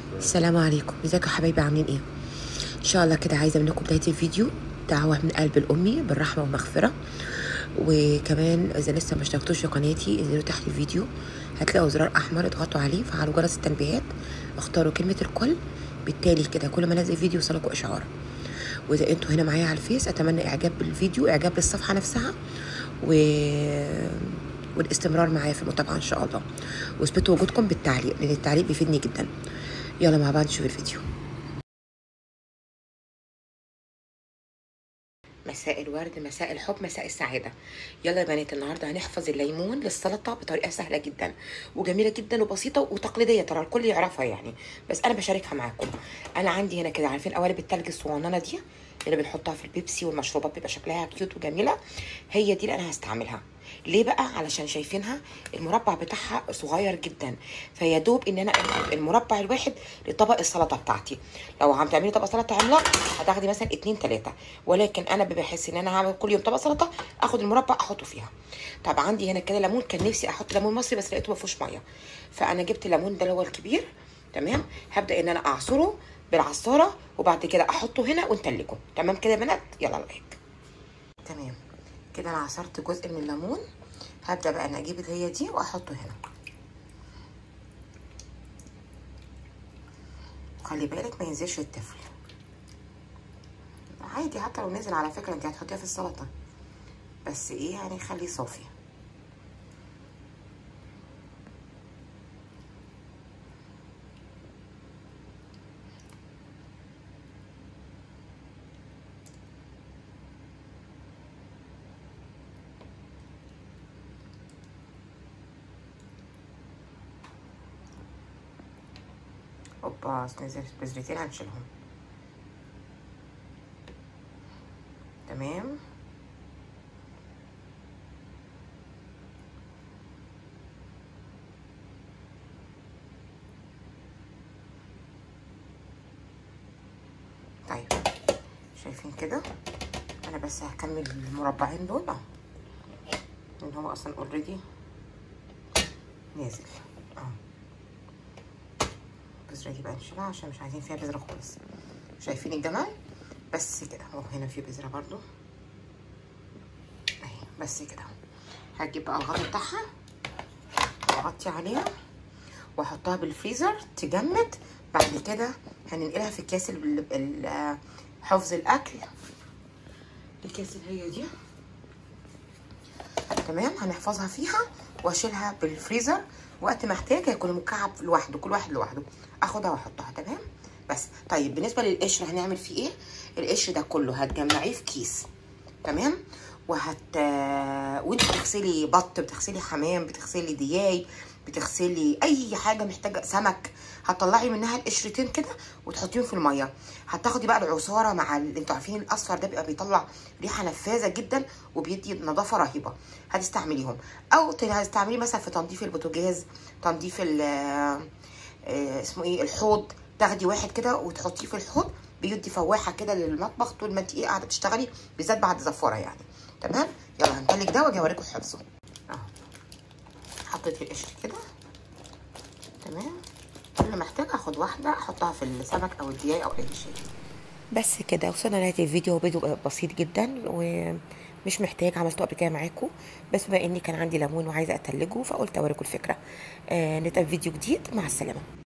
السلام عليكم ازيكم يا حبايبي عاملين ايه ان شاء الله كده عايزه منكم بدايه الفيديو دعوه من قلب الامي بالرحمه والمغفره وكمان اذا لسه ما اشتركتوش في قناتي انزلوا تحت الفيديو هتلاقوا زرار احمر اضغطوا عليه فعلوا جرس التنبيهات اختاروا كلمه الكل بالتالي كده كل ما انزل فيديو يوصلكوا اشعار واذا انتوا هنا معايا على الفيس اتمنى اعجاب بالفيديو اعجاب بالصفحه نفسها و والاستمرار معايا في المتابعه ان شاء الله واثبتوا وجودكم بالتعليق لان التعليق بيفيدني جدا يلا مع بعض نشوف الفيديو مساء الورد مساء الحب مساء السعادة يلا يا بنات النهاردة هنحفظ الليمون للسلطة بطريقة سهلة جدا وجميلة جدا وبسيطة وتقليدية ترى الكل يعرفها يعني بس أنا بشاركها معاكم أنا عندي هنا كده عارفين قوالب التلج الصغننة دي اللي بنحطها في البيبسي والمشروبات بيبقى شكلها كيوت وجميلة هي دي اللي أنا هستعملها ليه بقى علشان شايفينها المربع بتاعها صغير جدا فيا دوب ان انا اخد المربع الواحد لطبق السلطه بتاعتي لو عم تعملي طبق سلطه عملاق هتاخدي مثلا اتنين تلاته ولكن انا بحس ان انا هعمل كل يوم طبق سلطه اخد المربع احطه فيها طب عندي هنا كده ليمون كان نفسي احط ليمون مصري بس لقيته ما فيهوش ميه فانا جبت الليمون ده اللي هو الكبير تمام هبدا ان انا اعصره بالعصاره وبعد كده احطه هنا ونتلجه تمام كده يا بنات يلا لايك تمام كده انا عصرت جزء من الليمون هبدا بقى انا اجيب اللي هي دي واحطه هنا خلي بالك ما ينزلش التفل عادي حتى لو نزل على فكره انت هتحطيها في السلطه بس ايه يعني خليه صافي اوبا نزل بذرتين هنشيلهم تمام طيب شايفين كده انا بس هكمل المربعين دول اهو لان هو اصلا اوريدي نازل اهو البذره دي بقى نشيلها عشان مش عايزين فيها بذره خالص شايفين الجمال بس كده اهو هنا في بذره برضو اهي بس كده هجيب بقى الغطا بتاعها واغطي عليها واحطها بالفريزر تجمد بعد كده هننقلها في الكاس حفظ الاكل الكاس اللي هي دي تمام هنحفظها فيها واشيلها بالفريزر وقت ما احتاج هيكون مكعب لوحده كل واحد لوحده اخدها واحطها تمام بس طيب بالنسبه للقشر هنعمل فيه ايه القشر ده كله هتجمعيه في كيس تمام وهت وانت بتغسلي بط بتغسلي حمام بتغسلي دياي بتغسلي اي حاجه محتاجه سمك هتطلعي منها القشرتين كده وتحطيهم في الميه هتاخدي بقى العصاره مع ال... انتوا عارفين الاصفر ده بيبقى بيطلع ريحه نفاذه جدا وبيدي نظافه رهيبه هتستعمليهم او هتستعمليه مثلا في تنظيف البوتاجاز تنظيف ال اسمه ايه الحوض تاخدي واحد كده وتحطيه في الحوض بيدي فواحه كده للمطبخ طول ما انت ايه قاعده تشتغلي بالذات بعد زفاره يعني تمام يلا هنتلج ده واجي اوريكم حفظه اهو حطيت القشر كده تمام كل ما احتاج اخد واحده احطها في السمك او الدياي او اي شيء بس كده وصلنا لنهايه الفيديو فيديو بسيط جدا ومش محتاج عملته قبل كده معاكم بس بما اني كان عندي ليمون وعايزه اتلجه فقلت اوريكم الفكره آه نتقابل فيديو جديد مع السلامه